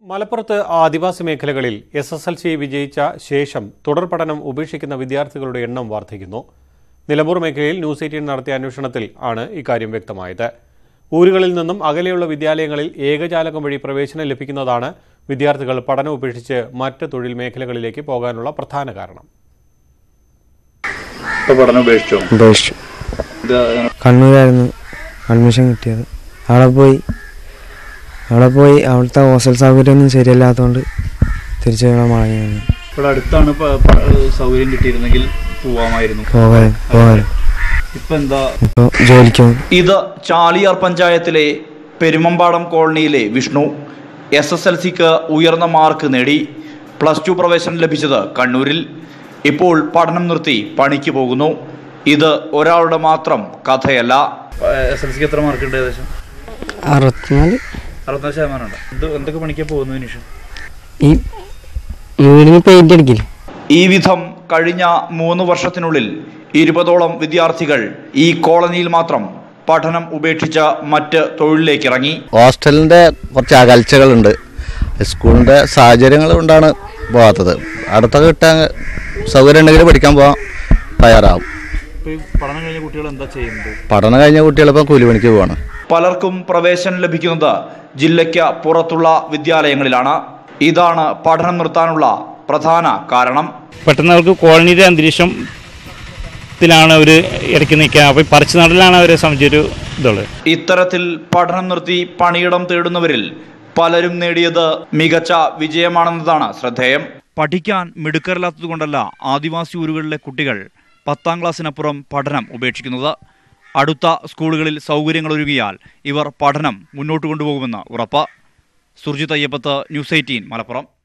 മലപ്പുറത്ത് ആദിവാസി മേഖലകളിൽ S S L C വിജയിച്ച ശേഷം തുടർ പഠനം ഉപേക്ഷിക്കുന്ന വിദ്യാർത്ഥികളുടെ എണ്ണം വർദ്ധിക്കുന്നു നിലമ്പൂർ മേഖലയിൽ ന്യൂസ് എയ്റ്റീൻ നടത്തിയ അന്വേഷണത്തിൽ ആണ് ഇക്കാര്യം വ്യക്തമായത് ഊരുകളിൽ നിന്നും അകലെയുള്ള വിദ്യാലയങ്ങളിൽ ഏകജാലകം വഴി പ്രവേശനം ലഭിക്കുന്നതാണ് വിദ്യാർത്ഥികൾ പഠനം ഉപേക്ഷിച്ച് മറ്റ് തൊഴിൽ മേഖലകളിലേക്ക് പോകാനുള്ള പ്രധാന കാരണം ഇപ്പൊ പഠനം ഉപേക്ഷിച്ചോ ഉപേക്ഷിച്ചു ഇത് അങ്ങനെ കണ്ണൂരായിരുന്നു അഡ്മിഷൻ കിട്ടിയത് അവിടെ പോയി അവിടെ പോയി അവിടുത്തെ ഹോസ്റ്റൽ സൗകര്യമൊന്നും ശരിയല്ലാത്തതുകൊണ്ട് തിരിച്ചു ഞങ്ങൾ മടങ്ങി വന്നു ഇവിടെ അടുത്താണ് പ- പ- സൗകര്യം കിട്ടിയിരുന്നെങ്കിൽ പോവാമായിരുന്നു പോകാൻ പോകാൻ ഇപ്പൊ എന്താ ഇപ്പോൾ ജോലിക്ക് പോകും ഇത് ചാലിയാർ പഞ്ചായത്തിലെ പെരുമമ്പാടം കോളനിയിലെ വിഷ്ണു എസ് എസ് എൽ സിക്ക് ഉയർന്ന മാർക്ക് നേടി പ്ലസ് ടു പ്രവേശനം ലഭിച്ചത് കണ്ണൂരിൽ ഇപ്പോൾ പഠനം നിർത്തി പണിക്ക് പോകുന്നു ഇത് ഒരാളുടെ മാത്രം കഥയല്ല എസ് എൽ സിക്ക് എത്ര മാർക്ക് ഉണ്ട് ഏകദേശം അറുപത്തിനാല് അറുപത്തിനാല് ശതമാനം ഉണ്ട് ഇത് എന്തൊക്കെ പണിക്കാ പോകുന്നു നിമിഷം ഈ വീടിന് പെയിന്റ് അടിക്കില്ല ഈ വിധം കഴിഞ്ഞ മൂന്ന് വർഷത്തിനുള്ളിൽ ഇരുപതോളം വിദ്യാർത്ഥികൾ ഈ കോളനിയിൽ മാത്രം പഠനം ഉപേക്ഷിച്ച മറ്റ് തൊഴിലിലേക്ക് ഇറങ്ങി ഹോസ്റ്റലിൻ്റെ കുറച്ച് അകൽച്ചകളുണ്ട് സ്കൂളിൻ്റെ സാഹചര്യങ്ങൾ കൊണ്ടാണ് പോകാത്തത് അടുത്തൊക്കെ കിട്ടാൻ സൗകര്യം ഉണ്ടെങ്കിൽ പഠിക്കാൻ പോകാൻ തയ്യാറാവും ഇപ്പൊ ഈ പഠനം കഴിഞ്ഞ കുട്ടികൾ എന്താ ചെയ്യുന്നത് പഠനം കഴിഞ്ഞ കുട്ടികളിപ്പം കൂലിപ്പണിക്ക് പോവാണ് പലർക്കും പ്രവേശനം ലഭിക്കുന്നത് ജില്ലയ്ക്ക് പുറത്തുള്ള വിദ്യാലയങ്ങളിലാണ് ഇതാണ് പഠനം നിർത്താനുള്ള പ്രധാന കാരണം പെട്ടെന്ന് അവർക്ക് കോളനിയുടെ അന്തരീക്ഷത്തിലാണ് അവർ ഇടയ്ക്ക് നിൽക്കുക അപ്പോൾ പറിച്ചു നടലാണ് അവരെ സംബന്ധിച്ചൊരു ഇതുള്ളത് ഇത്തരത്തിൽ പഠനം നിർത്തി പണിയിടം തേടുന്നവരിൽ പലരും നേടിയത് മികച്ച വിജയമാണെന്നതാണ് ശ്രദ്ധേയം പഠിക്കാൻ മിടുക്കറില്ലാത്തതുകൊണ്ടല്ല ആദിവാസി ഊരുകളിലെ കുട്ടികൾ പത്താം ക്ലാസ്സിനപ്പുറം പഠനം ഉപേക്ഷിക്കുന്നത് അടുത്ത സ്കൂളുകളിൽ സൗകര്യങ്ങൾ ഒരുങ്ങിയാൽ ഇവർ പഠനം മുന്നോട്ട് കൊണ്ടുപോകുമെന്ന് ഉറപ്പ് സുർജിത് അയ്യപ്പത്ത് ന്യൂസ് എയ്റ്റീൻ മലപ്പുറം